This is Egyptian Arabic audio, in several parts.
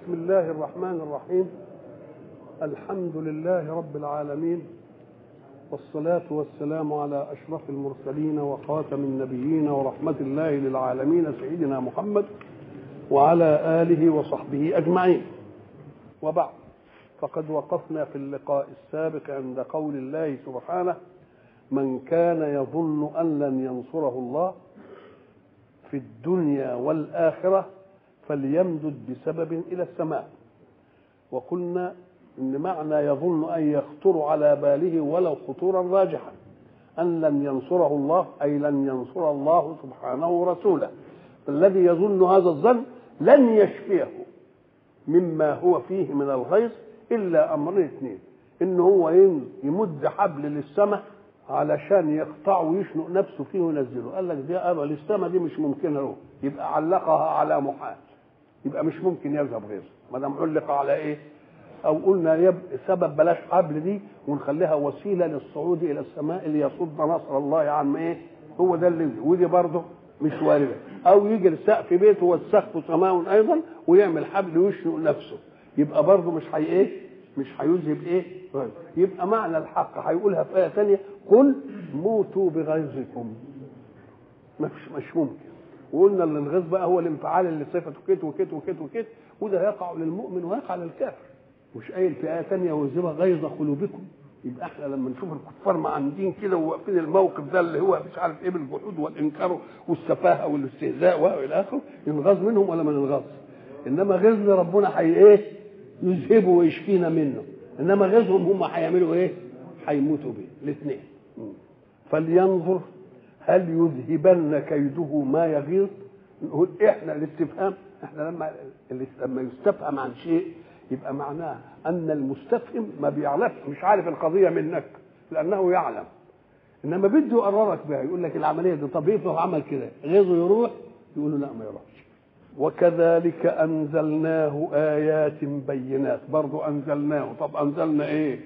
بسم الله الرحمن الرحيم الحمد لله رب العالمين والصلاة والسلام على أشرف المرسلين وخاتم النبيين ورحمة الله للعالمين سيدنا محمد وعلى آله وصحبه أجمعين وبعد فقد وقفنا في اللقاء السابق عند قول الله سبحانه من كان يظن أن لن ينصره الله في الدنيا والآخرة فليمدد بسبب إلى السماء وقلنا إن معنى يظن أن يخطر على باله ولو خطورا راجحا أن لن ينصره الله أي لن ينصر الله سبحانه رسوله الذي يظن هذا الظن لن يشفيه مما هو فيه من الغيظ إلا أمرين اثنين إن هو يمد حبل للسماء علشان يقطع ويشنق نفسه فيه وينزله قال لك دي أبا للسماء دي مش ممكنة له يبقى علقها على محال يبقى مش ممكن يذهب غيره ما دام علق على ايه او قلنا يب... سبب بلاش حبل دي ونخليها وسيله للصعود الى السماء اللي يصد نصر الله عن ايه هو ده اللي ودي برضه مش وارده او يجي لسقف بيته والسقف سماء ايضا ويعمل حبل ويشنق نفسه يبقى برضه مش هي ايه مش هيذهب ايه يبقى معنى الحق هيقولها في ايه ثانيه قل موتوا بغيظكم مش مش ممكن وقلنا ان الغيظ بقى هو الانفعال اللي صفته كت وكت وكت وكت وده يقع للمؤمن ويقع للكافر مش قايل في ايه ثانيه ويذهب غيظ قلوبكم يبقى احنا لما نشوف الكفار معاندين كده وواقفين الموقف ده اللي هو مش عارف ايه بالجحود والانكار والسفاهه والاستهزاء والى اخره ينغاظ منهم ولا ما ننغاظ انما غيظنا ربنا حي ايه يذهبه ويشفينا منه انما غيظهم هم هيعملوا ايه هيموتوا به الاثنين فلينظر هل يذهبن كيده ما يغيظ نقول احنا الاستفهام احنا لما لما يستفهم عن شيء يبقى معناه ان المستفهم ما بيعرفش مش عارف القضيه منك لانه يعلم انما بده يقررك بها يقول لك العمليه دي طب ايه عمل كده غيظه يروح يقول له لا ما يروحش وكذلك انزلناه ايات بينات برضه انزلناه طب انزلنا ايه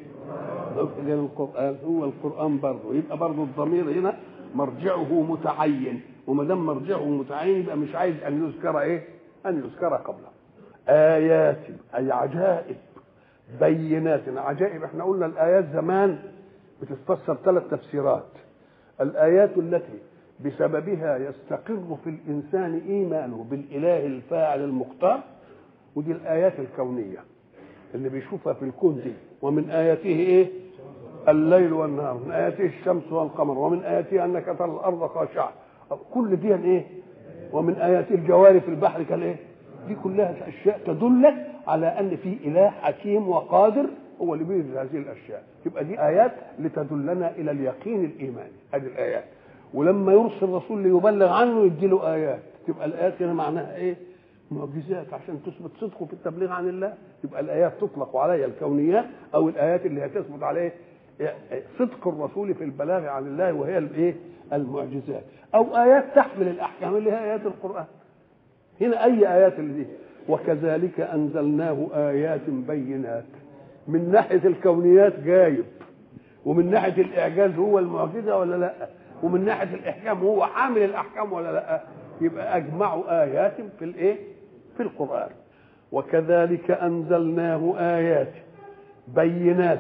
القران هو القران برضه يبقى برضه الضمير هنا مرجعه متعين وما دام مرجعه متعين يبقى مش عايز ان يذكر ايه؟ ان يذكر قبله. ايات اي عجائب بينات عجائب احنا قلنا الايات زمان بتتفسر ثلاث تفسيرات. الايات التي بسببها يستقر في الانسان ايمانه بالاله الفاعل المختار ودي الايات الكونيه اللي بيشوفها في الكون دي ومن اياته ايه؟ الليل والنهار من آياته الشمس والقمر ومن آياته أنك ترى الأرض خاشعة كل دي إيه ومن آياته الجوار في البحر كالإيه دي كلها أشياء تدلك على أن في إله حكيم وقادر هو اللي بينزل هذه الأشياء تبقى دي آيات لتدلنا إلى اليقين الإيماني هذه الآيات ولما يرسل رسول ليبلغ عنه يدي له آيات تبقى الآيات هنا معناها إيه معجزات عشان تثبت صدقه في التبليغ عن الله يبقى الآيات تطلق عليها الكونيات أو الآيات اللي هتثبت عليه صدق الرسول في البلاغ عن الله وهي الايه المعجزات او ايات تحمل الاحكام اللي هي ايات القران هنا اي ايات اللي دي وكذلك انزلناه ايات بينات من ناحيه الكونيات جايب ومن ناحيه الاعجاز هو المعجزه ولا لا ومن ناحيه الاحكام هو حامل الاحكام ولا لا يبقى اجمعوا ايات في الايه في القران وكذلك انزلناه ايات بينات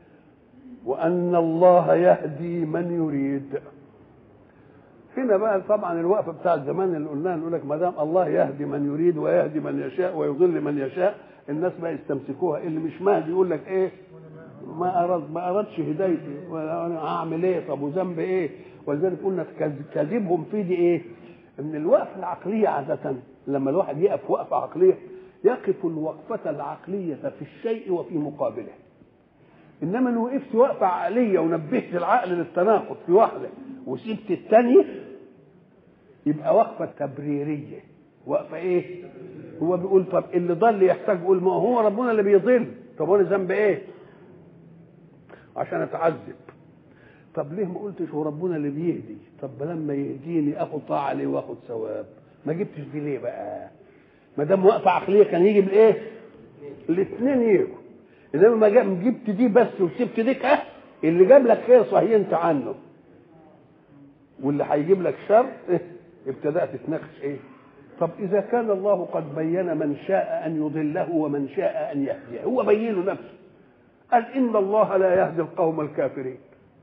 وان الله يهدي من يريد هنا بقى طبعا الوقفه بتاع زمان اللي قلناها نقول لك ما دام الله يهدي من يريد ويهدي من يشاء ويضل من يشاء الناس بقى يستمسكوها اللي مش مهدي يقول لك ايه ما اراد ما ارادش هدايتي وانا هعمل ايه طب وذنب ايه ولذلك قلنا كذبهم في دي ايه ان الوقفه العقليه عاده لما الواحد يقف وقفه عقليه يقف الوقفه العقليه في الشيء وفي مقابله انما ان وقفت وقفه عقليه ونبهت العقل للتناقض في واحده وسبت الثانيه يبقى وقفه تبريريه وقفه ايه هو بيقول طب اللي ضل يحتاج يقول ما هو ربنا اللي بيضل طب وانا ذنب ايه عشان اتعذب طب ليه ما قلتش هو ربنا اللي بيهدي طب لما يهديني اخد طاعه عليه واخد ثواب ما جبتش دي ليه بقى ما دام وقفه عقليه كان يجي بالايه الاثنين يجوا انما ما جبت دي بس وسبت ديك اه اللي جاب لك خير صحيح انت عنه واللي هيجيب لك شر اه ابتدات تتناقش ايه طب إذا كان الله قد بين من شاء أن يضله ومن شاء أن يهديه هو بينه نفسه قال إن الله لا يهدي القوم الكافرين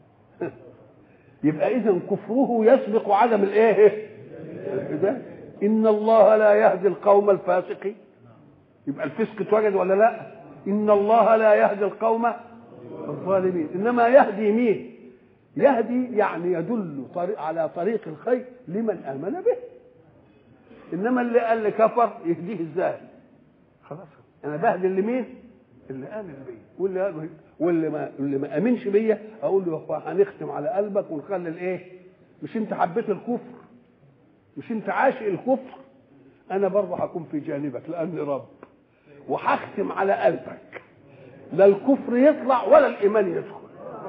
يبقى إذا كفره يسبق عدم الإيه؟ الهداية إن الله لا يهدي القوم الفاسقين يبقى الفسق اتوجد ولا لا؟ إن الله لا يهدي القوم الظالمين إنما يهدي مين؟ يهدي يعني يدل طريق على طريق الخير لمن آمن به انما اللي قال لي كفر يهديه ازاي خلاص انا بهدي اللي مين اللي امن بيا واللي قال واللي ما اللي ما امنش بيا اقول له يا اخويا هنختم على قلبك ونخلي الايه مش انت حبيت الكفر مش انت عاشق الكفر انا برضه هكون في جانبك لاني رب وهختم على قلبك لا الكفر يطلع ولا الايمان يدخل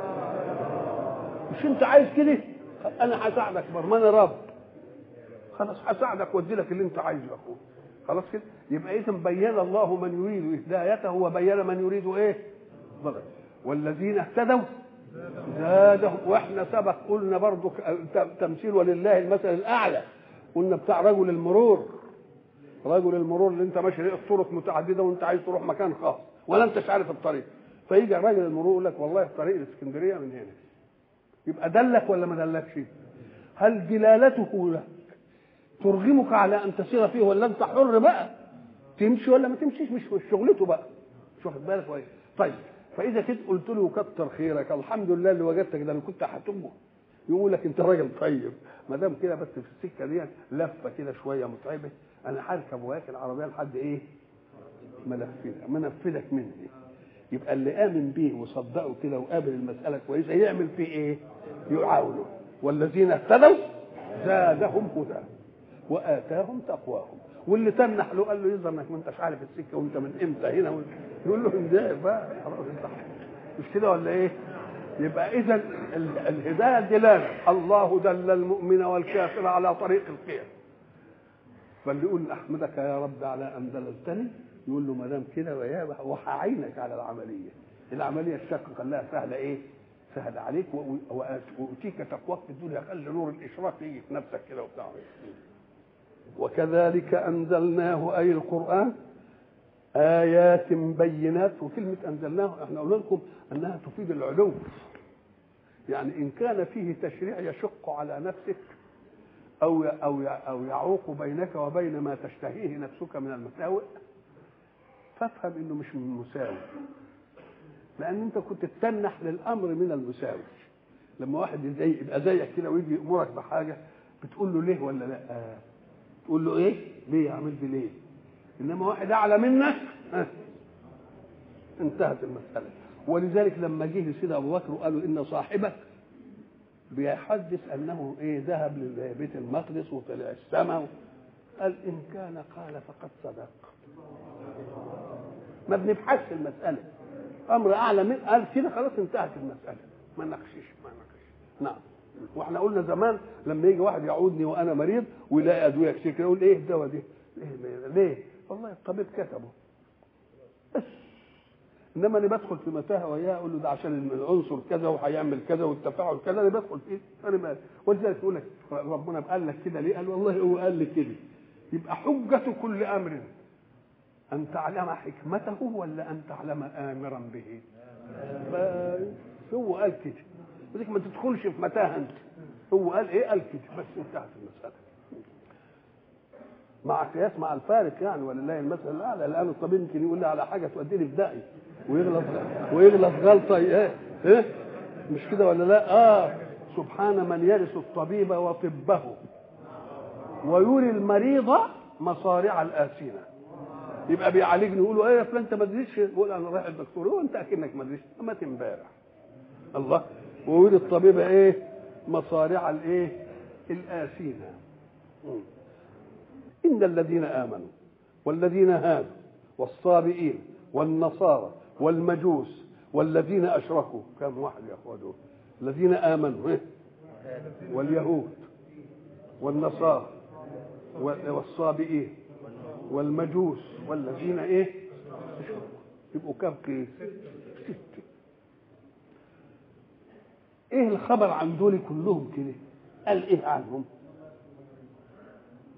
مش انت عايز كده انا هساعدك برضه ما انا رب خلاص هساعدك وادي لك اللي انت عايزه يا اخويا خلاص كده يبقى اذا بين الله من يريد هدايته وبين من يريد ايه ضلال والذين اهتدوا زادهم واحنا سبق قلنا برضو تمثيل ولله المثل الاعلى قلنا بتاع رجل المرور رجل المرور اللي انت ماشي لقيت طرق متعدده وانت عايز تروح مكان خاص ولا انتش عارف الطريق فيجي راجل المرور يقول لك والله الطريق الاسكندريه من هنا يبقى دلك ولا ما دلكش هل دلالته لك ترغمك على ان تسير فيه ولا انت حر بقى تمشي ولا ما تمشيش مش مش شغلته بقى مش واخد بالك كويس طيب فاذا كنت قلت له كتر خيرك الحمد لله اللي وجدتك ده انا كنت هتمه يقول لك انت راجل طيب ما دام كده بس في السكه دي لفه كده شويه متعبه انا هركب وياك العربيه لحد ايه منفذك منفذك مني يبقى اللي امن بيه وصدقه كده وقابل المساله كويسه يعمل فيه ايه يعاونه والذين اهتدوا زادهم هدى واتاهم تقواهم واللي تنح له قال له يظهر انك ما انتش عارف السكه وانت من امتى هنا يقول له ازاي بقى خلاص انت مش كده ولا ايه؟ يبقى اذا الهدايه دلاله الله دل المؤمن والكافر على طريق الخير فاللي يقول احمدك يا رب على ان دللتني يقول له ما دام كده ويا وهعينك على العمليه العمليه الشاقه خلاها سهله ايه؟ سهل عليك واوتيك تقواك في الدنيا خلي نور الاشراق يجي في نفسك كده وبتاع وكذلك انزلناه اي القران ايات بينات وكلمه انزلناه احنا قلنا لكم انها تفيد العلو يعني ان كان فيه تشريع يشق على نفسك او او او يعوق بينك وبين ما تشتهيه نفسك من المساوئ فافهم انه مش من مساوي لان انت كنت تتنح للامر من المساوي لما واحد زي يبقى زيك كده ويجي يامرك بحاجه بتقول له ليه ولا لا آه. تقول له ايه ليه عملت ليه انما واحد اعلى منك آه. انتهت المساله ولذلك لما جه لسيدنا ابو بكر وقالوا ان صاحبك بيحدث انه ايه ذهب لبيت المقدس وطلع السماء قال ان كان قال فقد صدق ما بنبحثش المساله امر اعلى من قال كده خلاص انتهت المساله ما نقشش ما نقشش نعم واحنا قلنا زمان لما يجي واحد يعودني وانا مريض ويلاقي ادويه كتير كده يقول ايه الدواء دي؟ ليه ليه؟ والله الطبيب كتبه بس انما انا بدخل في متاهه وياه اقول له ده عشان العنصر كذا وهيعمل كذا والتفاعل كذا انا بدخل فيه انا مالي ولذلك يقول لك ربنا قال لك كده ليه؟ قال والله هو قال لي كده يبقى حجة كل امر ان تعلم حكمته ولا ان تعلم امرا به هو قال كده ولذلك ما تدخلش في متاهه انت هو قال ايه قال كده بس انتهت المساله مع قياس مع الفارق يعني ولله المثل الاعلى الان الطبيب يمكن يقول لي على حاجه توديني في داعي ويغلط ويغلط غلطه ايه ايه مش كده ولا لا اه سبحان من يرث الطبيب وطبه ويري المريض مصارع الآسنة يبقى بيعالجني يقول له ايه يا فلان انت ما تدريش يقول انا رايح الدكتور هو انت اكنك ما تدريش مات امبارح الله ويري الطبيب ايه مصارع الايه الآسنة إن الذين آمنوا والذين هادوا والصابئين والنصارى والمجوس والذين أشركوا كم واحد يا أخوة دول الذين آمنوا إيه؟ واليهود والنصارى والصابئين والمجوس والذين ايه يبقوا كم كيس ستة ايه الخبر عن دول كلهم كده قال ايه عنهم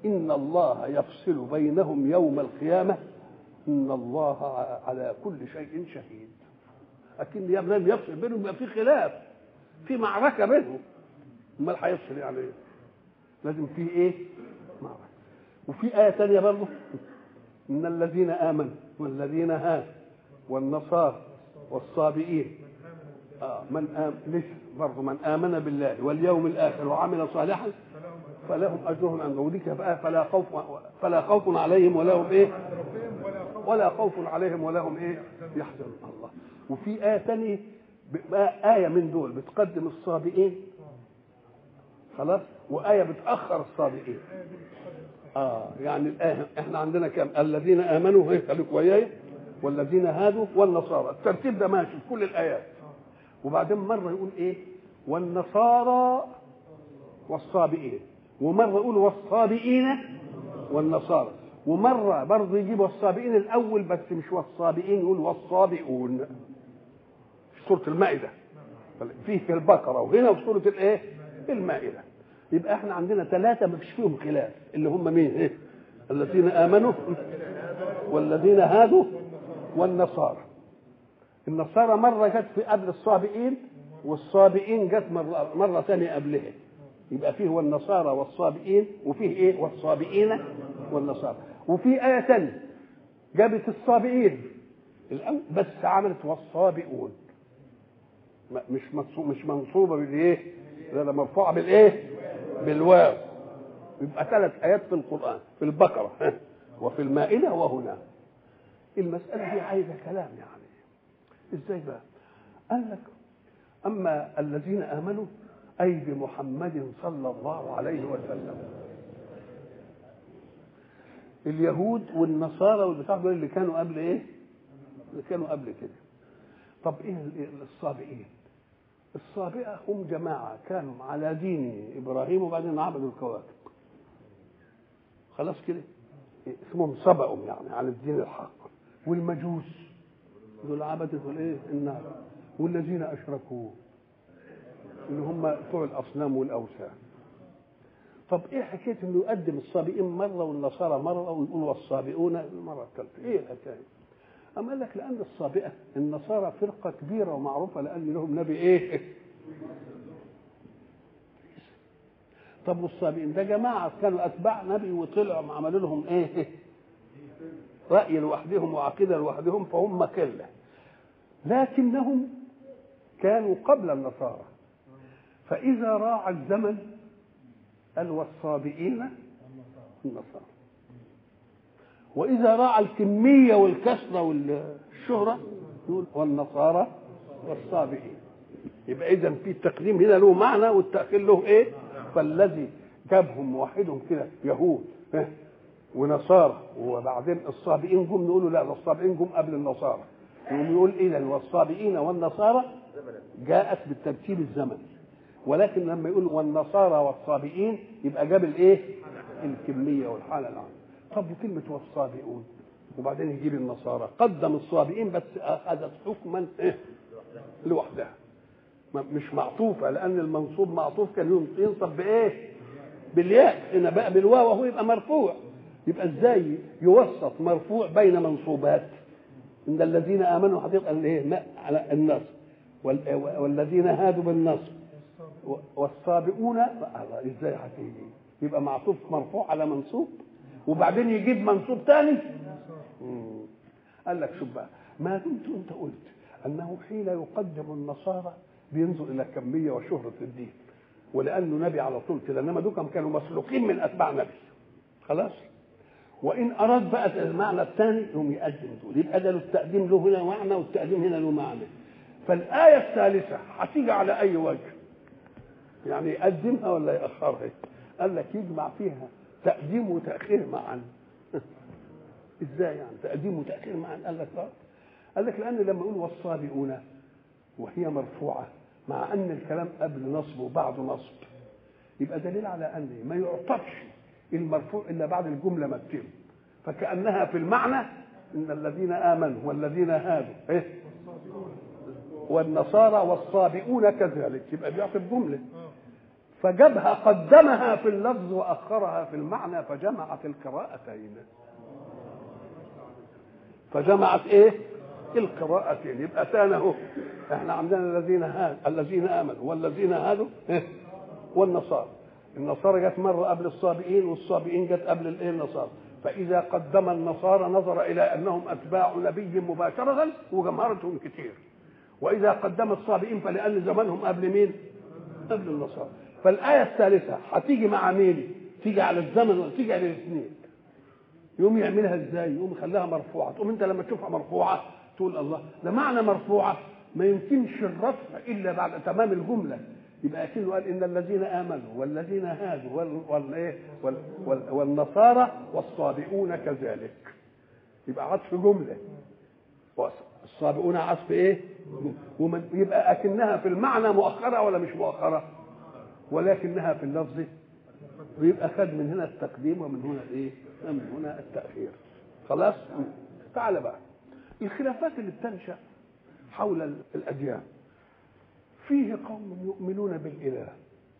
إن الله يفصل بينهم يوم القيامة إن الله على كل شيء شهيد لكن يا ابني يفصل بينهم يبقى في خلاف في معركة بينهم امال هيفصل يعني ايه؟ لازم في ايه؟ معركة وفي آية ثانية برضه إن الذين آمنوا والذين هادوا والنصارى والصابئين آه من آمن لسه برضه من آمن بالله واليوم الآخر وعمل صالحا فلهم أجرهم عند وديك بقى فلا خوف فلا خوف عليهم ولا هم إيه؟ ولا خوف عليهم ولا هم إيه؟ يحزنون الله وفي آية ثانية بقى آية من دول بتقدم الصابئين خلاص وآية بتأخر الصابئين اه يعني الآية احنا عندنا كام الذين آمنوا هي خليك وياي والذين هادوا والنصارى الترتيب ده ماشي في كل الآيات وبعدين مرة يقول ايه والنصارى والصابئين ومرة يقول والصابئين والنصارى ومرة برضه يجيب والصابئين الأول بس مش والصابئين يقول والصابئون في سورة المائدة فيه في البقرة وهنا في سورة الايه المائدة يبقى احنا عندنا ثلاثة ما فيش فيهم خلاف اللي هم مين ايه الذين آمنوا والذين هادوا والنصارى النصارى مرة جت في قبل الصابئين والصابئين جت مرة, مرة ثانية قبلها يبقى فيه والنصارى والصابئين وفيه ايه والصابئين والنصارى وفي آية ثانية جابت الصابئين الأول بس عملت والصابئون مش مش منصوبة بالايه؟ لا مرفوعة بالايه؟ بالواو يبقى ثلاث آيات في القرآن في البقرة وفي المائدة وهنا المسألة دي عايزة كلام يعني ازاي بقى؟ قال لك أما الذين آمنوا أي بمحمد صلى الله عليه وسلم اليهود والنصارى والبتاع دول اللي كانوا قبل ايه؟ اللي كانوا قبل كده طب ايه الصابئين؟ الصابئة هم جماعة كانوا على دين إبراهيم وبعدين عبدوا الكواكب خلاص كده اسمهم سبقوا يعني عن الدين الحق والمجوس دول عبدة الايه النار والذين أشركوا اللي هم بتوع الأصنام والأوثان طب ايه حكايه انه يقدم الصابئين مره والنصارى مره ويقول والصابئون المره الثالثه ايه الحكايه؟ أما قال لك لأن الصابئة النصارى فرقة كبيرة ومعروفة لأن لهم نبي إيه؟ طب والصابئين ده جماعة كانوا أتباع نبي وطلعوا عملوا لهم إيه؟ رأي لوحدهم وعقيدة لوحدهم فهم كلة لكنهم كانوا قبل النصارى فإذا راع الزمن قال والصابئين النصارى واذا راعى الكميه والكثره والشهره يقول والنصارى والصابئين يبقى اذا في التقديم هنا له معنى والتاخير له ايه فالذي جابهم وحدهم كده يهود ونصارى وبعدين الصابئين جم نقولوا لا الصابئين جم قبل النصارى يقوم يقول اذا والصابئين والنصارى جاءت بالترتيب الزمني ولكن لما يقول والنصارى والصابئين يبقى جاب الايه الكميه والحاله العامه طب وكلمة والصابئون وبعدين يجيب النصارى قدم الصابئين بس أخذت حكما إيه؟ لوحدها مش معطوفة لأن المنصوب معطوف كان ينصب بإيه؟ بالياء هنا بقى بالواو وهو يبقى مرفوع يبقى ازاي يوسط مرفوع بين منصوبات ان الذين امنوا حقيقه الايه على النصر والذين هادوا بالنصر والسابقون ازاي هتيجي يبقى معطوف مرفوع على منصوب وبعدين يجيب منصوب تاني قال لك شوف بقى ما دمت انت قلت انه حين يقدم النصارى بينظر الى كميه وشهره الدين ولانه نبي على طول كده انما دوكم كانوا مسلوقين من اتباع نبي خلاص وان اراد بقى المعنى الثاني يقوم يقدم دول يبقى ده التقديم له هنا معنى والتقديم هنا له معنى فالايه الثالثه هتيجي على اي وجه يعني يقدمها ولا ياخرها قال لك يجمع فيها تقديم وتاخير معا ازاي يعني تقديم وتاخير معا قال لك اه قال لك لان لما يقول والصابئون وهي مرفوعه مع ان الكلام قبل نصب وبعد نصب يبقى دليل على ان ما يعطفش المرفوع الا بعد الجمله ما تتم فكانها في المعنى ان الذين امنوا والذين هادوا ايه والنصارى والصابئون كذلك يبقى بيعطي جمله فجابها قدمها في اللفظ واخرها في المعنى فجمعت القراءتين فجمعت ايه القراءتين يبقى ثاني اهو احنا عندنا الذين هاد الذين امنوا والذين هادوا إيه؟ والنصارى النصارى جت مره قبل الصابئين والصابئين جت قبل الايه النصارى فاذا قدم النصارى نظر الى انهم اتباع نبي مباشره وجمهرتهم كتير واذا قدم الصابئين فلان زمانهم قبل مين قبل النصارى فالايه الثالثه هتيجي مع مين تيجي على الزمن ولا تيجي على الاثنين يقوم يعملها ازاي يقوم يخليها مرفوعه تقوم انت لما تشوفها مرفوعه تقول الله ده معنى مرفوعه ما يمكنش الرفع الا بعد تمام الجمله يبقى اكنه قال ان الذين امنوا والذين هادوا وال والايه وال وال والنصارى والصابئون كذلك يبقى عطف جمله الصابئون عطف ايه ومن يبقى اكنها في المعنى مؤخره ولا مش مؤخره ولكنها في اللفظ ويبقى خد من هنا التقديم ومن هنا الايه من هنا التاخير خلاص تعال بقى الخلافات اللي بتنشا حول الاديان فيه قوم يؤمنون بالاله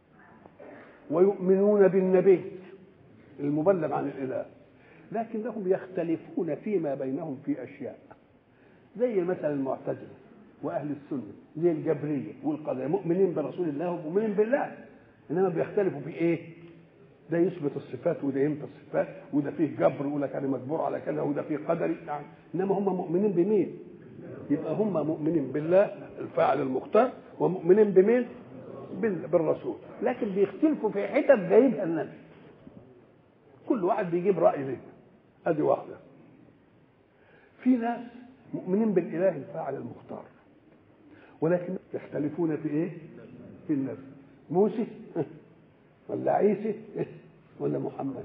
ويؤمنون بالنبي المبلغ عن الاله لكنهم يختلفون فيما بينهم في اشياء زي مثلا المعتزله واهل السنه زي الجبريه والقدريه مؤمنين برسول الله ومؤمنين بالله انما بيختلفوا في ايه ده يثبت الصفات وده ينفي الصفات وده فيه جبر يقول لك انا مجبور على كذا وده فيه قدري يعني انما هم مؤمنين بمين يبقى هم مؤمنين بالله الفاعل المختار ومؤمنين بمين بالرسول لكن بيختلفوا في حتت جايبها النبي كل واحد بيجيب راي ليه ادي واحده في ناس مؤمنين بالاله الفاعل المختار ولكن يختلفون في ايه في النبي موسى ولا عيسى ولا محمد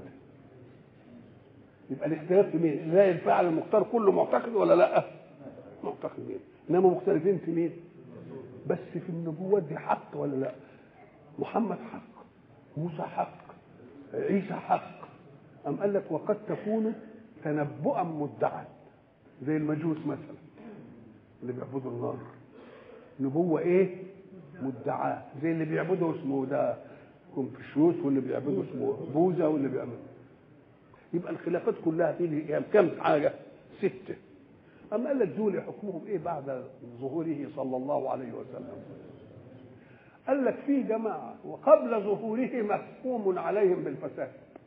يبقى الاختلاف في مين الاله الفاعل المختار كله معتقد ولا لا معتقدين انما مختلفين في مين بس في النبوات دي حق ولا لا محمد حق موسى حق عيسى حق أم قال لك وقد تكون تنبؤا مدعا زي المجوس مثلا اللي بيعبدوا النار نبوة ايه مدعاة زي اللي بيعبدوا اسمه ده كونفوشيوس واللي بيعبدوا اسمه بوذا واللي بيعبدوا يبقى الخلافات كلها تيجي كم حاجة ستة أما قال لك دول حكمهم إيه بعد ظهوره صلى الله عليه وسلم قال لك في جماعة وقبل ظهوره محكوم عليهم بالفساد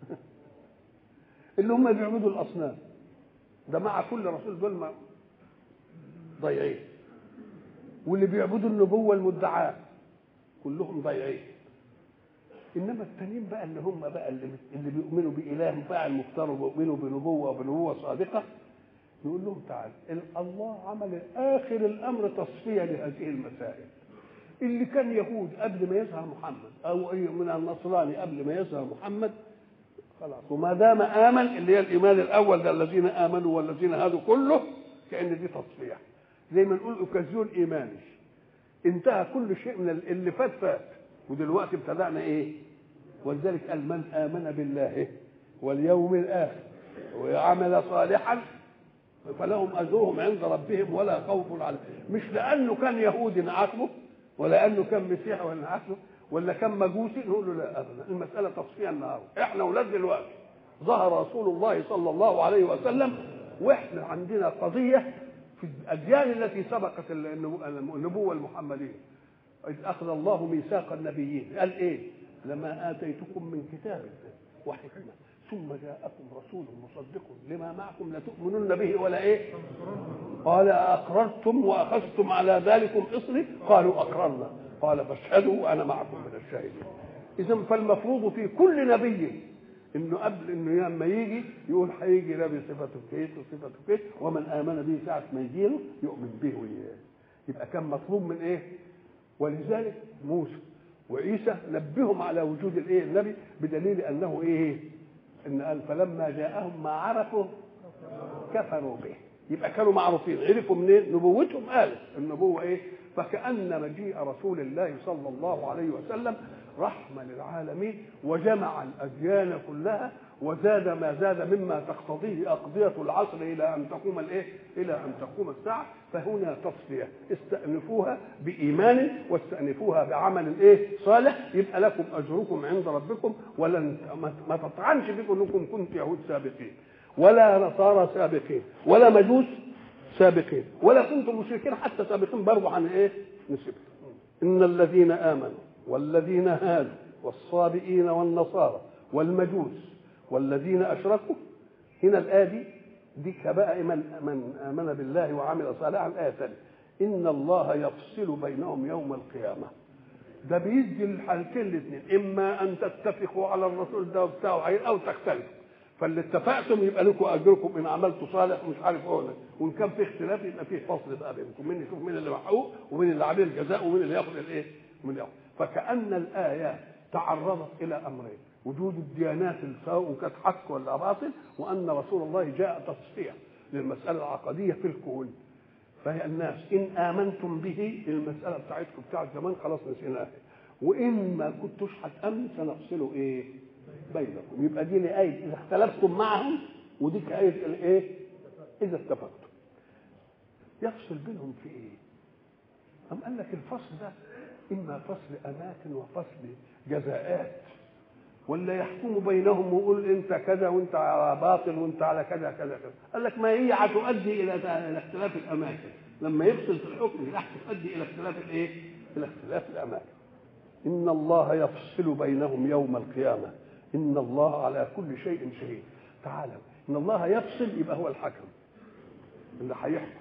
اللي هم بيعبدوا الأصنام ده مع كل رسول دول ضيعين واللي بيعبدوا النبوة المدعاة كلهم ضيعين انما التانيين بقى اللي هم بقى اللي, اللي بيؤمنوا باله فاعل مختار وبيؤمنوا بنبوه وبنبوه صادقه يقول لهم تعال الله عمل اخر الامر تصفيه لهذه المسائل اللي كان يهود قبل ما يظهر محمد او اي من النصراني قبل ما يظهر محمد خلاص وما دام امن اللي هي الايمان الاول ده الذين امنوا والذين هادوا كله كان دي تصفيه زي ما نقول اوكازيون ايماني انتهى كل شيء من اللي فات فات ودلوقتي ابتدأنا ايه ولذلك قال من آمن بالله واليوم الآخر وعمل صالحا فلهم أجرهم عند ربهم ولا خوف عليهم مش لأنه كان يهودي نعاتبه ولا أنه كان مسيحي ولا نعاتبه ولا كان مجوسي نقول له لا أبدا المسألة تصفية النهار احنا ولاد دلوقتي ظهر رسول الله صلى الله عليه وسلم واحنا عندنا قضية في الأديان التي سبقت النبوة المحمدية إذ أخذ الله ميثاق النبيين قال إيه لما آتيتكم من كتاب وحكمة ثم جاءكم رسول مصدق لما معكم لتؤمنن به ولا إيه قال أقررتم وأخذتم على ذلكم إصري قالوا أقررنا قال فاشهدوا وأنا معكم من الشاهدين إذا فالمفروض في كل نبي انه قبل انه لما يجي يقول هيجي نبي صفته كيت وصفته كيت ومن امن به ساعه ما يجي له يؤمن به وياه يبقى كان مطلوب من ايه؟ ولذلك موسى وعيسى نبههم على وجود الايه النبي بدليل انه ايه ان قال فلما جاءهم ما عرفوا كفروا به يبقى كانوا معروفين عرفوا منين نبوتهم قالت النبوه ايه فكأن مجيء رسول الله صلى الله عليه وسلم رحمة للعالمين وجمع الأديان كلها وزاد ما زاد مما تقتضيه أقضية العصر إلى أن تقوم الإيه؟ إلى أن تقوم الساعة فهنا تصفية استأنفوها بإيمان واستأنفوها بعمل إيه؟ صالح يبقى لكم أجركم عند ربكم ولن ما تطعنش بكم أنكم كنتم يهود سابقين ولا نصارى سابقين ولا مجوس سابقين ولا كنتم مشركين حتى سابقين برضه عن إيه؟ نسبة إن الذين آمنوا والذين هادوا والصابئين والنصارى والمجوس والذين اشركوا هنا الايه دي دي بقى من من امن بالله وعمل صالحا الايه الثانيه ان الله يفصل بينهم يوم القيامه ده بيدي الحالتين الاثنين اما ان تتفقوا على الرسول ده بتاعه او تختلفوا فاللي اتفقتم يبقى لكم اجركم ان عملتوا صالح ومش عارف ايه وان كان في اختلاف يبقى في فصل بقى بينكم مين يشوف مين اللي محقوق ومين اللي عليه الجزاء ومين اللي ياخذ الايه ومين ياخذ فكان الايات تعرضت الى امرين وجود الديانات سواء كانت حق ولا باطل وان رسول الله جاء تصفيه للمساله العقديه في الكون فهي الناس ان امنتم به المساله بتاعتكم بتاعت زمان خلاص نسيناها وان ما كنتوش هتامن سنفصل ايه بينكم يبقى دي لآية إذا اختلفتم معهم ودي كآية الإيه؟ إذا اتفقتم يفصل بينهم في إيه؟ أم قال لك الفصل ده إما فصل أماكن وفصل جزاءات ولا يحكم بينهم ويقول انت كذا وانت على باطل وانت على كذا كذا كذا قال لك ما هي هتؤدي الى الى اختلاف الاماكن لما يفصل في الحكم راح تؤدي الى اختلاف الايه؟ الى اختلاف الاماكن ان الله يفصل بينهم يوم القيامه ان الله على كل شيء شهيد تعالى ان الله يفصل يبقى هو الحكم اللي هيحكم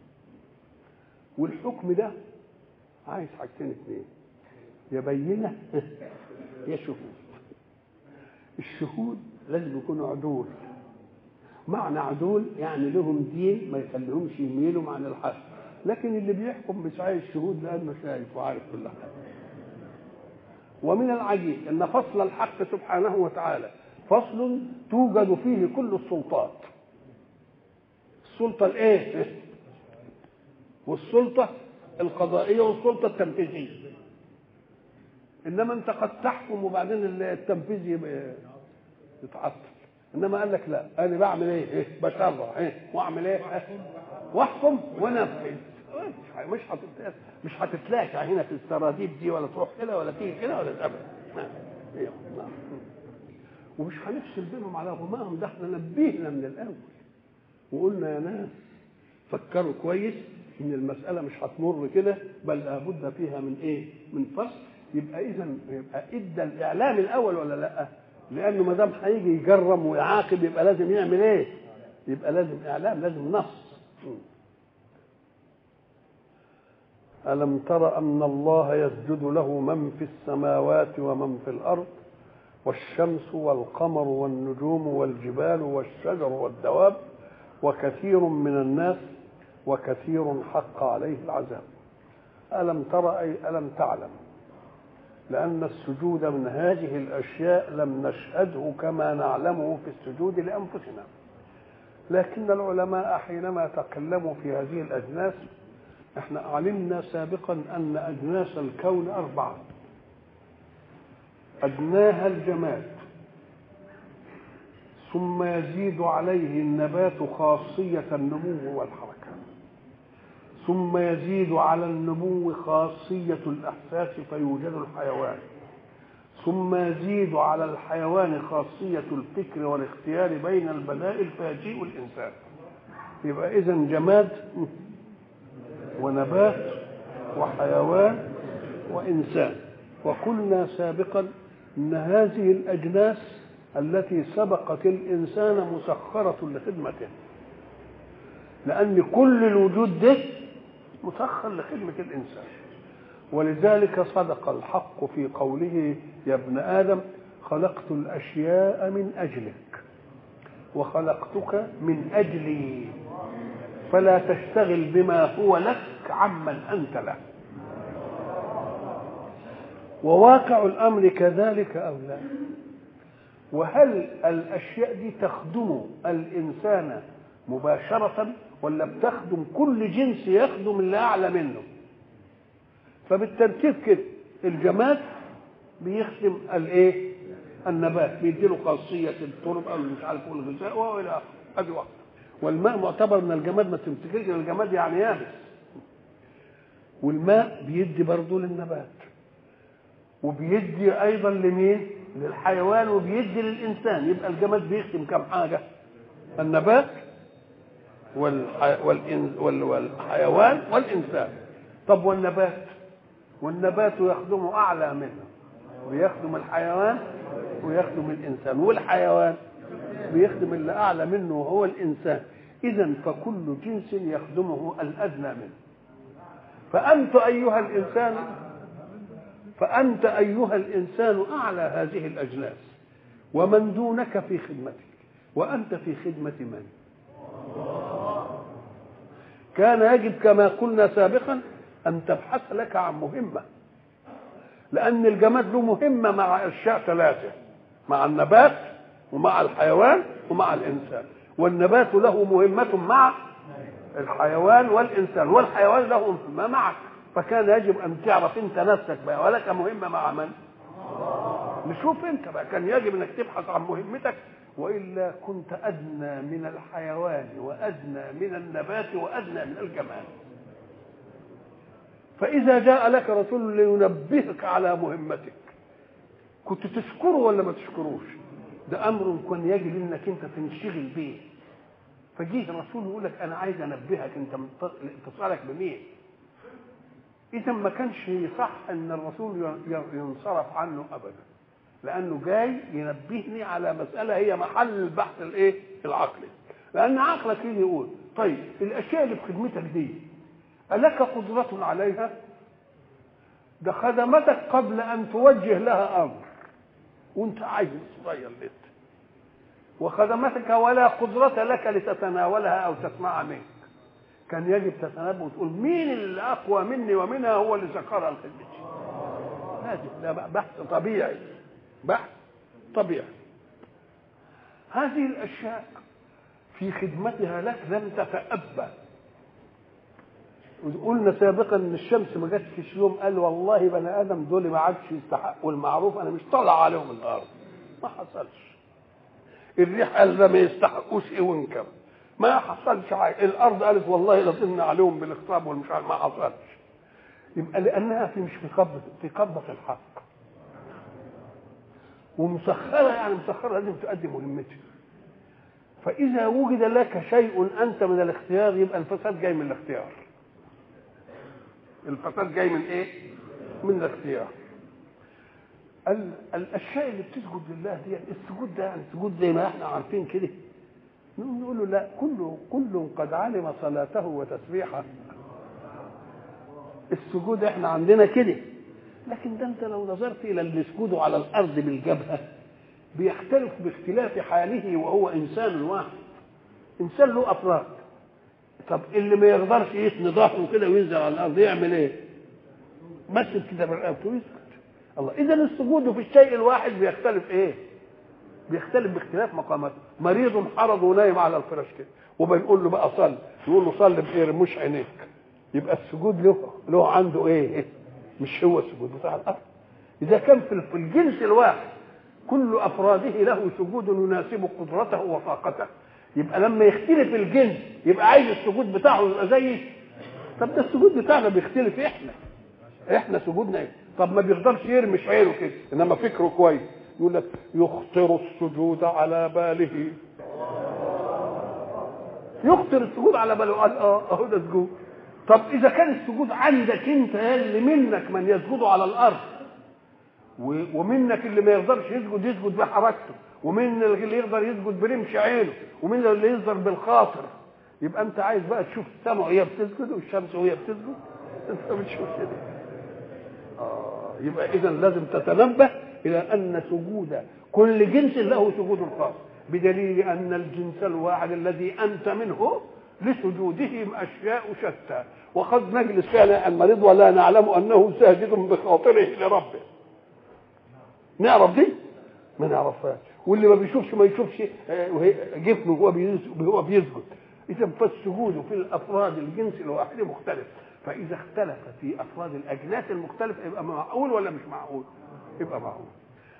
والحكم ده عايز حاجتين اثنين يا بينه يا شهود الشهود لازم يكونوا عدول معنى عدول يعني لهم دين ما يخليهمش يميلوا عن الحق لكن اللي بيحكم مش عايز شهود لانه شايف وعارف كل حاجه ومن العجيب ان فصل الحق سبحانه وتعالى فصل توجد فيه كل السلطات السلطه الايه والسلطه القضائيه والسلطه التنفيذيه انما انت قد تحكم وبعدين التنفيذ يتعطل انما قال لك لا انا بعمل ايه, إيه؟ بشرع ايه واعمل ايه واحكم ونفذ مش هتت... مش هتتلاشى هنا في السراديب دي ولا تروح كده ولا تيجي كده ولا تقابل ومش هنفصل بينهم على غماهم ده احنا نبهنا من الاول وقلنا يا ناس فكروا كويس ان المساله مش هتمر كده بل لابد فيها من ايه؟ من فصل يبقى اذا يبقى ادى الاعلام الاول ولا لا؟ لانه ما دام هيجي يجرم ويعاقب يبقى لازم يعمل ايه؟ يبقى لازم اعلام لازم نص ألم تر أن الله يسجد له من في السماوات ومن في الأرض والشمس والقمر والنجوم والجبال والشجر والدواب وكثير من الناس وكثير حق عليه العذاب ألم تر أي ألم تعلم لأن السجود من هذه الأشياء لم نشهده كما نعلمه في السجود لأنفسنا لكن العلماء حينما تكلموا في هذه الأجناس احنا علمنا سابقا أن أجناس الكون أربعة أدناها الجماد ثم يزيد عليه النبات خاصية النمو والحركة ثم يزيد على النمو خاصية الإحساس فيوجد الحيوان ثم يزيد على الحيوان خاصية الفكر والاختيار بين البدائل فيجيء الإنسان يبقى إذا جماد ونبات وحيوان وإنسان وقلنا سابقا أن هذه الأجناس التي سبقت الإنسان مسخرة لخدمته لأن كل الوجود ده مسخر لخدمة الإنسان ولذلك صدق الحق في قوله يا ابن آدم خلقت الأشياء من أجلك وخلقتك من أجلي فلا تشتغل بما هو لك عمن أنت له وواقع الأمر كذلك أو لا وهل الأشياء دي تخدم الإنسان مباشرة ولا بتخدم كل جنس يخدم اللي أعلى منه فبالترتيب كده الجماد بيخدم الايه النبات بيدي له خاصيه التربه او مش عارف ايه الغذاء والى اخره ادي واحده والماء معتبر من الجماد ما تفتكرش ان الجماد يعني يابس والماء بيدي برضه للنبات وبيدي ايضا لمين للحيوان وبيدي للانسان يبقى الجماد بيخدم كم حاجه النبات والحي... والإن... وال... والحيوان والانسان طب والنبات والنبات يخدم اعلى منه ويخدم الحيوان ويخدم الانسان والحيوان بيخدم اللي اعلى منه وهو الانسان اذا فكل جنس يخدمه الادنى منه فانت ايها الانسان فانت ايها الانسان اعلى هذه الاجناس ومن دونك في خدمتك وانت في خدمه من كان يجب كما قلنا سابقا ان تبحث لك عن مهمه لان الجماد له مهمه مع اشياء ثلاثه مع النبات ومع الحيوان ومع الانسان والنبات له مهمه مع الحيوان والانسان والحيوان له مهمه معك فكان يجب ان تعرف انت نفسك بقى ولك مهمه مع من نشوف انت بقى كان يجب انك تبحث عن مهمتك والا كنت ادنى من الحيوان وادنى من النبات وادنى من الجمال فاذا جاء لك رسول لينبهك على مهمتك كنت تشكره ولا ما تشكروش ده امر كان يجب انك انت تنشغل به فجيه الرسول يقول لك انا عايز انبهك انت اتصالك بمين اذا ما كانش صح ان الرسول ينصرف عنه ابدا لانه جاي ينبهني على مساله هي محل البحث الايه العقلي لان عقلك يجي يقول طيب الاشياء اللي في خدمتك دي الك قدره عليها ده خدمتك قبل ان توجه لها امر وانت عايز صغير لسه وخدمتك ولا قدرة لك لتتناولها أو تسمع منك كان يجب تتنبه وتقول مين اللي أقوى مني ومنها هو اللي سخرها لخدمتي هذه ده بحث طبيعي بحث طبيعي هذه الأشياء في خدمتها لك لم تتأبى قلنا سابقا ان الشمس ما جاتش يوم قال والله بني ادم دول ما عادش يستحقوا المعروف انا مش طالع عليهم الارض ما حصلش الريح قال ده ما يستحقوش ايه وانكر ما حصلش حاجه الارض قالت والله لطلنا عليهم بالاخطاب والمش عارف ما حصلش يبقى لانها في مش في قبضه في قبضه الحق ومسخره يعني مسخره لازم تؤدي مهمتها فاذا وجد لك شيء انت من الاختيار يبقى الفساد جاي من الاختيار الفساد جاي من ايه من الاختيار ال- الاشياء اللي بتسجد لله دي السجود ده يعني السجود زي ما احنا عارفين كده نقول له لا كل كل قد علم صلاته وتسبيحه السجود احنا عندنا كده لكن ده انت لو نظرت الى اللي يسجدوا على الارض بالجبهه بيختلف باختلاف حاله وهو انسان واحد انسان له افراد طب اللي ما يقدرش يثني ظهره كده وينزل على الارض يعمل ايه؟ مسك كده برقبته ويسكت الله اذا السجود في الشيء الواحد بيختلف ايه؟ بيختلف باختلاف مقاماته مريض حرض ونايم على الفراش كده وبنقول له بقى صل يقول له صل بايه مش عينيك يبقى السجود له له عنده ايه؟ مش هو السجود بتاع الارض اذا كان في في الجنس الواحد كل افراده له سجود يناسب قدرته وطاقته يبقى لما يختلف الجنس يبقى عايز السجود بتاعه يبقى زي طب ده السجود بتاعنا بيختلف احنا احنا سجودنا ايه طب ما بيقدرش يرمش عينه كده انما فكره كويس يقول لك يخطر السجود على باله يخطر السجود على باله قال اه اهو ده سجود طب اذا كان السجود عندك انت اللي منك من يسجد على الارض و- ومنك اللي ما يقدرش يسجد يسجد بحركته ومن اللي يقدر يسجد برمش عينه ومن اللي يقدر بالخاطر يبقى انت عايز بقى تشوف السماء وهي بتسجد والشمس وهي بتسجد انت بتشوف كده آه يبقى اذا لازم تتنبه الى ان سجود كل جنس له سجود خاص بدليل ان الجنس الواحد الذي انت منه لسجودهم اشياء شتى وقد نجلس فعلا المريض ولا نعلم انه ساجد بخاطره لربه نعرف دي ما نعرفهاش واللي ما بيشوفش ما يشوفش آه، وهي- جفنه وهو بيس- وهو بيسجد اذا فالسجود في الافراد الجنس الواحد مختلف فاذا اختلف في افراد الاجناس المختلفه يبقى معقول ولا مش معقول يبقى معقول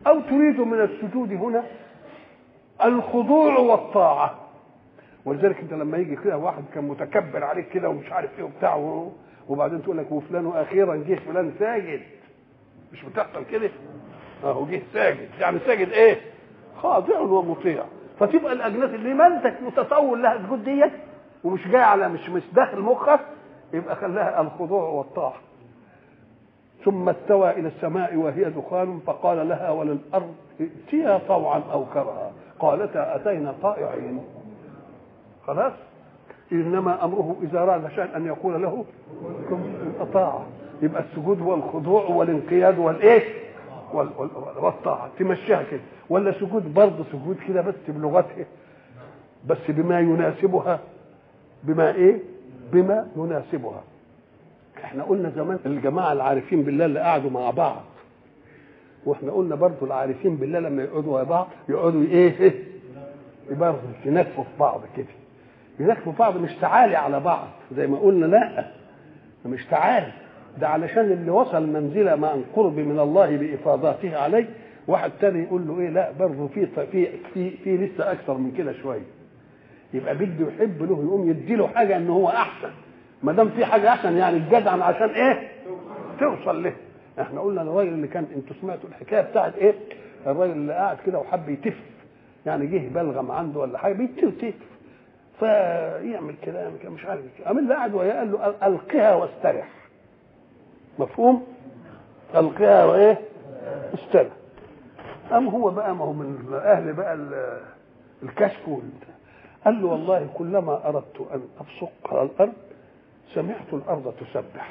او تريد من السجود هنا الخضوع والطاعه ولذلك انت لما يجي كده واحد كان متكبر عليك كده ومش عارف ايه وبتاع وبعدين تقول لك وفلان اخيرا جه فلان ساجد مش بتحصل كده اهو جه ساجد يعني ساجد ايه خاضع ومطيع فتبقى الاجناس اللي ما انت متصور لها السجود ديت ومش جاي على مش مش داخل مخك يبقى خلاها الخضوع والطاعه ثم استوى الى السماء وهي دخان فقال لها وللارض ائتيا طوعا او كرها قالتا اتينا طائعين خلاص انما امره اذا اراد شيئا ان يقول له كن اطاعه يبقى السجود هو الخضوع والانقياد والايه والطاعه تمشيها كده ولا سجود برضه سجود كده بس بلغتها بس بما يناسبها بما ايه بما يناسبها احنا قلنا زمان الجماعه العارفين بالله اللي قعدوا مع بعض واحنا قلنا برضه العارفين بالله لما يقعدوا مع بعض يقعدوا ايه برضه ينكفوا في بعض كده ينكفوا في بعض مش تعالي على بعض زي ما قلنا لا مش تعالي ده علشان اللي وصل منزلة مع القرب من الله بإفاضاته عليه واحد تاني يقول له ايه لا برضه في في في في لسه اكثر من كده شويه يبقى بده يحب له يقوم يديله حاجه ان هو احسن ما دام في حاجه احسن يعني الجدع عشان ايه توصل له احنا قلنا الراجل اللي كان انتوا سمعتوا الحكايه بتاعت ايه الراجل اللي قاعد كده وحب يتف يعني جه بلغم عنده ولا حاجه بيتف فيعمل كده يعمل كده مش عارف قام اللي قاعد وياه قال له القها واسترح مفهوم القها وايه استرح قام هو بقى ما هو من اهل بقى الكشف قال له والله كلما اردت ان ابصق على الارض سمعت الارض تسبح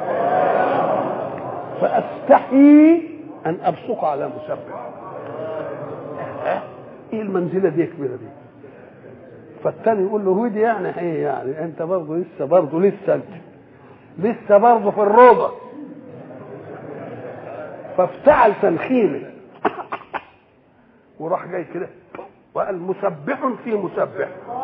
فاستحي ان ابصق على مسبح ايه المنزله دي كبيره دي فالتاني يقول له ودي يعني ايه يعني انت برضه لسه برضه لسه انت لسه برضه في الروضه فافتعل تنخيمه وراح جاي كده وقال مسبح في مسبح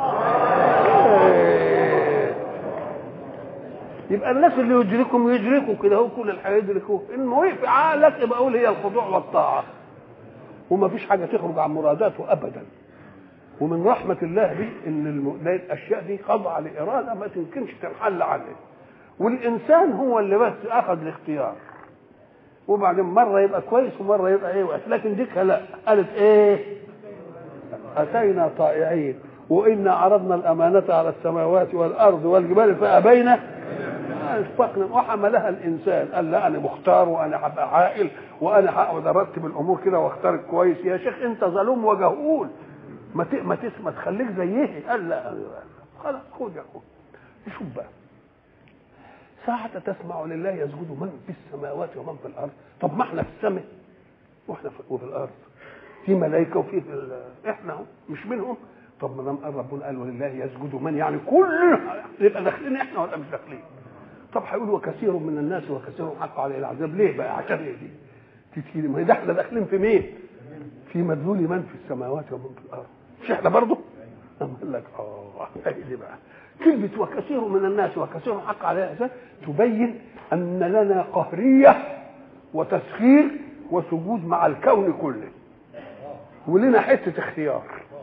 يبقى الناس اللي يدركهم يدركوا كده هو كل الحياه يدركوه ان وقف عقلك يبقى اقول هي الخضوع والطاعه وما فيش حاجه تخرج عن مراداته ابدا ومن رحمه الله به ان الم... الاشياء دي خاضعه لاراده ما تمكنش تنحل عنها والانسان هو اللي بس اخذ الاختيار وبعدين مره يبقى كويس ومره يبقى ايه وحش لكن ديك لا قالت ايه اتينا طائعين وانا عرضنا الامانه على السماوات والارض والجبال فابين اشفقنا وحملها الانسان قال لا انا مختار وانا هبقى عاقل وانا هقعد ارتب الامور كده واختار كويس يا شيخ انت ظلوم وجهول ما ت... ما تس... ما تخليك زيه قال لا خلاص خد يا اخويا شوف بقى ساعة تسمع لله يسجد من في السماوات ومن في الأرض طب ما احنا في السماء واحنا في, وفي الأرض في ملائكة وفي في ال... احنا هم مش منهم طب ما دام قال ربنا قال ولله يسجد من يعني كلنا نبقى داخلين احنا ولا مش داخلين طب هيقول وكثير من الناس وكثير حق عليه العذاب ليه بقى عشان ايه دي تتكلم ما هي ده احنا داخلين في مين في مدلول من في السماوات ومن في الارض مش احنا برضه أم قال لك اه دي بقى كلمة وكثير من الناس وكثير حق عليه العذاب تبين أن لنا قهرية وتسخير وسجود مع الكون كله ولنا حتة اختيار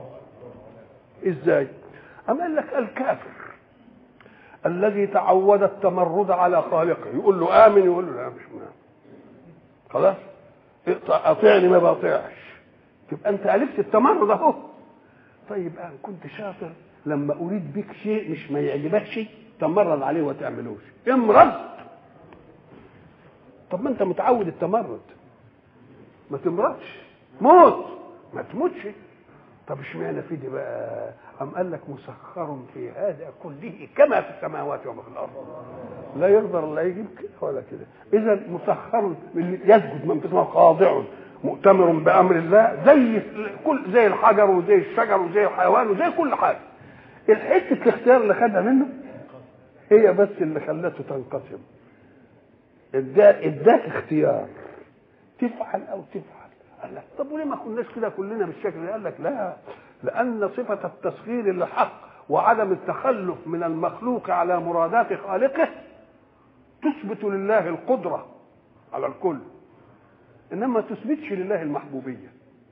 ازاي؟ أم قال لك الكافر الذي تعود التمرد على خالقه يقول له امن يقول له لا مش مؤمن خلاص اطيعني ما بطيعش تبقى انت الفت التمرد اهو طيب ان كنت شاطر لما اريد بك شيء مش ما يعجبكش تمرد عليه وما تعملوش امرض طب ما انت متعود التمرد ما تمرضش موت ما تموتش طب اشمعنى في دي بقى أم قال لك مسخر في هذا كله كما في السماوات وما في الأرض لا يقدر لا يجيب كده ولا كده إذا مسخر يسجد من في السماء خاضع مؤتمر بأمر الله زي كل زي الحجر وزي الشجر وزي الحيوان وزي كل حاجة الحتة الاختيار اللي خدها منه هي بس اللي خلته تنقسم اداك اختيار تفعل او تفعل قال لك طب وليه ما كناش كده كلنا بالشكل ده قال لك لا لان صفه التسخير للحق وعدم التخلف من المخلوق على مرادات خالقه تثبت لله القدره على الكل انما ما تثبتش لله المحبوبيه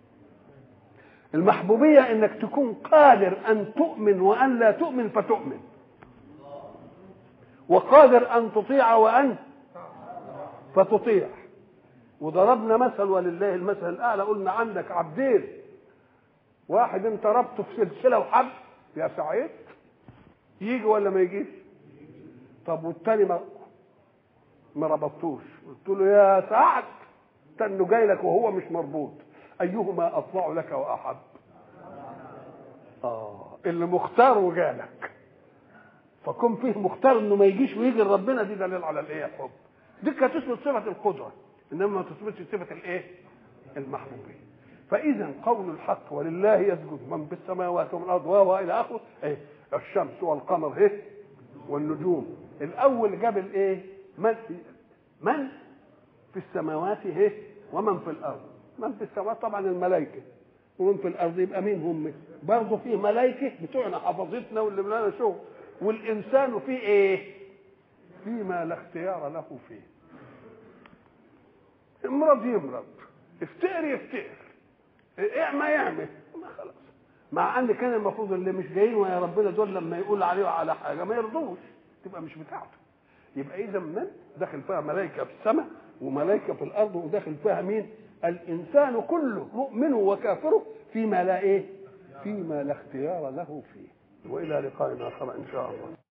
المحبوبيه انك تكون قادر ان تؤمن وان لا تؤمن فتؤمن وقادر ان تطيع وان فتطيع وضربنا مثل ولله المثل الاعلى قلنا عندك عبدين واحد انت ربطه في سلسله وحب يا سعيد يجي ولا ما يجيش طب والتاني ما ما ربطتوش قلت له يا سعد انه جاي لك وهو مش مربوط ايهما اطلع لك واحب اه اللي مختار وجالك فكون فيه مختار انه ما يجيش ويجي لربنا دي دليل على الايه الحب دي كانت تثبت صفه القدره انما ما تثبتش صفه الايه المحبوبيه فاذا قول الحق ولله يسجد من في السماوات ومن الارض وهو الى اخره ايه الشمس والقمر ايه والنجوم الاول جاب الايه من من في السماوات ايه ومن في الارض من في السماوات طبعا الملائكه ومن في الارض يبقى مين هم برضه فيه ملائكه بتوعنا حفظتنا واللي لنا شغل والانسان فيه ايه فيما لا اختيار له فيه امرض يمرض افتقر يفتقر اعمى يعمل ما خلاص مع ان كان المفروض اللي مش جايين ويا ربنا دول لما يقول عليه على حاجه ما يرضوش تبقى مش بتاعته يبقى اذا من داخل فيها ملائكه في السماء وملائكه في الارض وداخل فيها مين الانسان كله مؤمنه وكافره فيما لا ايه فيما لا اختيار له فيه والى لقاء اخر ان شاء الله